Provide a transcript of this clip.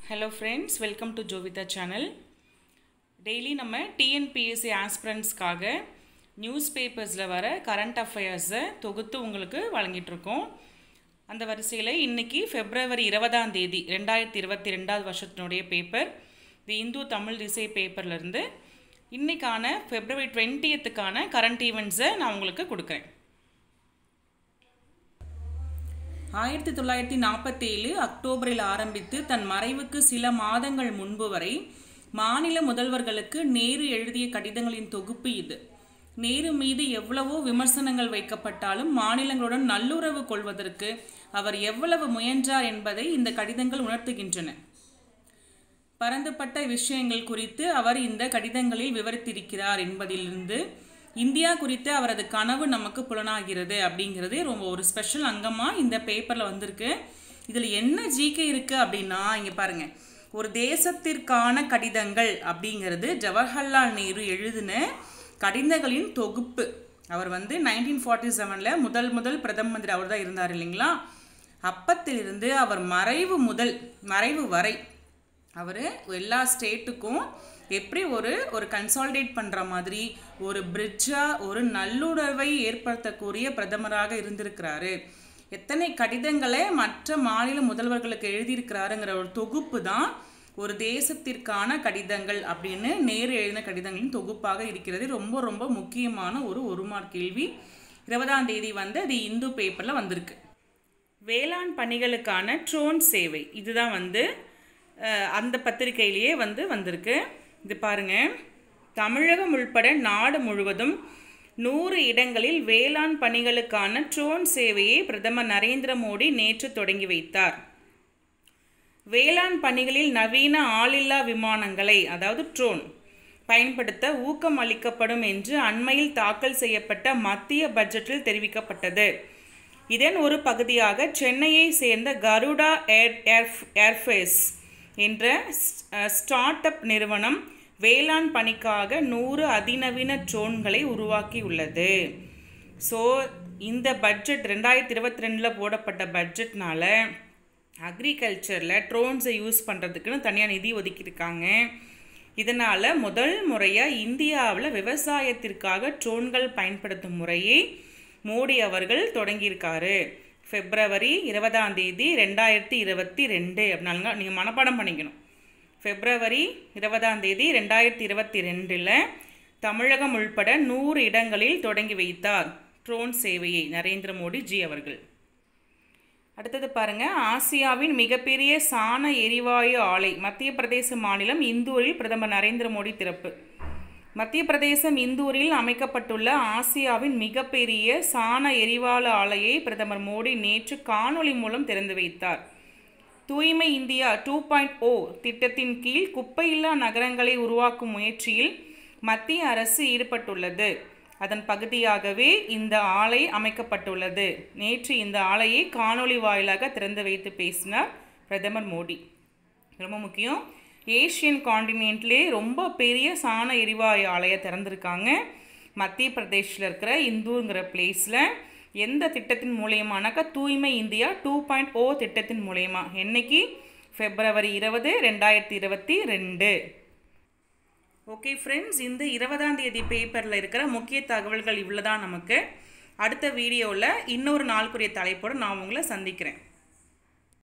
hello friends welcome to Jovitha channel daily நம்ம TNPSC ஆஸ்பிரண்ட்ஸ்க்காக news பேப்பர்ஸில் வர கரண்ட் அஃபேர்ஸை தொகுத்து உங்களுக்கு வழங்கிட்டுருக்கோம் அந்த வரிசையில் இன்றைக்கி ஃபெப்ரவரி இருபதாம் தேதி ரெண்டாயிரத்தி இருபத்தி ரெண்டாவது வருஷத்தினுடைய பேப்பர் தி இந்து தமிழ் திசை பேப்பர்லேருந்து இன்றைக்கான ஃபெப்ரவரி டுவெண்ட்டியத்துக்கான கரண்ட் ஈவெண்ட்ஸை நான் உங்களுக்கு கொடுக்குறேன் ஆயிரத்தி தொள்ளாயிரத்தி நாற்பத்தேழு அக்டோபரில் ஆரம்பித்து தன் மறைவுக்கு சில மாதங்கள் முன்பு வரை மாநில முதல்வர்களுக்கு நேரு எழுதிய கடிதங்களின் தொகுப்பு இது நேரு மீது எவ்வளவோ விமர்சனங்கள் வைக்கப்பட்டாலும் மாநிலங்களுடன் நல்லுறவு கொள்வதற்கு அவர் எவ்வளவு முயன்றார் என்பதை இந்த கடிதங்கள் உணர்த்துகின்றன பரந்துபட்ட விஷயங்கள் குறித்து அவர் இந்த கடிதங்களில் விவரித்திருக்கிறார் என்பதிலிருந்து இந்தியா குறித்த அவரது கனவு நமக்கு புலனாகிறது அப்படிங்கிறது ரொம்ப ஒரு ஸ்பெஷல் அங்கமாக இந்த பேப்பரில் வந்திருக்கு இதில் என்ன ஜிகே இருக்குது அப்படின்னா இங்கே பாருங்கள் ஒரு தேசத்திற்கான கடிதங்கள் அப்படிங்கிறது ஜவஹர்லால் நேரு எழுதின கடிதங்களின் தொகுப்பு அவர் வந்து நைன்டீன் ஃபார்ட்டி செவனில் முதல் முதல் பிரதம மந்திரி அவர் தான் இருந்தார் இல்லைங்களா அப்பத்திலிருந்து அவர் மறைவு முதல் மறைவு வரை அவர் எல்லா ஸ்டேட்டுக்கும் எப்படி ஒரு ஒரு கன்சால்டேட் பண்ணுற மாதிரி ஒரு பிரிட்ஜாக ஒரு நல்லுணர்வை ஏற்படுத்தக்கூடிய பிரதமராக இருந்திருக்கிறாரு எத்தனை கடிதங்களை மற்ற மாநில முதல்வர்களுக்கு எழுதியிருக்கிறாருங்கிற ஒரு தொகுப்பு தான் ஒரு தேசத்திற்கான கடிதங்கள் அப்படின்னு நேரு எழுதின கடிதங்களின் தொகுப்பாக இருக்கிறது ரொம்ப ரொம்ப முக்கியமான ஒரு ஒரு மார்க் கேள்வி இருபதாம் தேதி வந்து அது இந்து பேப்பரில் வந்திருக்கு வேளாண் பணிகளுக்கான ட்ரோன் சேவை இதுதான் வந்து அந்த பத்திரிகையிலேயே வந்து வந்திருக்கு இது பாருங்க தமிழகம் உள்பட நாடு முழுவதும் நூறு இடங்களில் வேளாண் பணிகளுக்கான ட்ரோன் சேவையை பிரதமர் நரேந்திர மோடி நேற்று தொடங்கி வைத்தார் வேளாண் பணிகளில் நவீன ஆளில்லா விமானங்களை அதாவது ட்ரோன் பயன்படுத்த ஊக்கம் அளிக்கப்படும் என்று அண்மையில் தாக்கல் செய்யப்பட்ட மத்திய பட்ஜெட்டில் தெரிவிக்கப்பட்டது இதன் ஒரு பகுதியாக சென்னையை சேர்ந்த கருடா ஏர் ஏர்ஃபேஸ் என்ற ஸ்டார்ட் அப் நிறுவனம் வேளாண் பணிக்காக நூறு அதிநவீன ட்ரோன்களை உருவாக்கியுள்ளது ஸோ இந்த பட்ஜெட் ரெண்டாயிரத்தி இருபத்தி ரெண்டில் போடப்பட்ட பட்ஜெட்னால அக்ரிகல்ச்சரில் ட்ரோன்ஸை யூஸ் பண்ணுறதுக்குன்னு தனியாக நிதி ஒதுக்கியிருக்காங்க இதனால் முதல் முறையாக இந்தியாவில் விவசாயத்திற்காக ட்ரோன்கள் பயன்படுத்தும் முறையை மோடி அவர்கள் தொடங்கியிருக்காரு ஃபெப்ரவரி இருபதாம் தேதி ரெண்டாயிரத்தி இருபத்தி ரெண்டு அப்படின்னாங்க நீங்கள் மனப்பாடம் பண்ணிக்கணும் ஃபெப்ரவரி இருபதாம் தேதி ரெண்டாயிரத்தி இருபத்தி ரெண்டில் தமிழகம் உள்பட நூறு இடங்களில் தொடங்கி வைத்தார் ட்ரோன் சேவையை நரேந்திர மோடி ஜி அவர்கள் அடுத்தது பாருங்க ஆசியாவின் மிகப்பெரிய சாண எரிவாயு ஆலை மத்திய பிரதேச மாநிலம் இந்தூரில் பிரதமர் நரேந்திர மோடி திறப்பு மத்திய பிரதேசம் இந்தூரில் அமைக்கப்பட்டுள்ள ஆசியாவின் மிகப்பெரிய சாண எரிவாயு ஆலையை பிரதமர் மோடி நேற்று காணொளி மூலம் திறந்து வைத்தார் தூய்மை இந்தியா டூ பாயிண்ட் ஓ திட்டத்தின் கீழ் குப்பையில்லா நகரங்களை உருவாக்கும் முயற்சியில் மத்திய அரசு ஈடுபட்டுள்ளது அதன் பகுதியாகவே இந்த ஆலை அமைக்கப்பட்டுள்ளது நேற்று இந்த ஆலையை காணொளி வாயிலாக திறந்து வைத்து பேசினார் பிரதமர் மோடி ரொம்ப முக்கியம் ஏஷியன் காண்டினென்ட்லே ரொம்ப பெரிய சாண எரிவாயு ஆலையை திறந்திருக்காங்க மத்திய பிரதேஷில் இருக்கிற இந்தூருங்கிற பிளேஸில் எந்த திட்டத்தின் மூலயமானாக்கா தூய்மை இந்தியா டூ பாயிண்ட் ஓ திட்டத்தின் மூலயமா என்னைக்கு ஃபெப்ரவரி இருபது ரெண்டாயிரத்தி இருபத்தி ரெண்டு ஓகே ஃப்ரெண்ட்ஸ் இந்த இருபதாம் தேதி பேப்பரில் இருக்கிற முக்கிய தகவல்கள் இவ்வளோ தான் நமக்கு அடுத்த வீடியோவில் இன்னொரு நாளுக்குரிய தலைப்போடு நான் உங்களை சந்திக்கிறேன்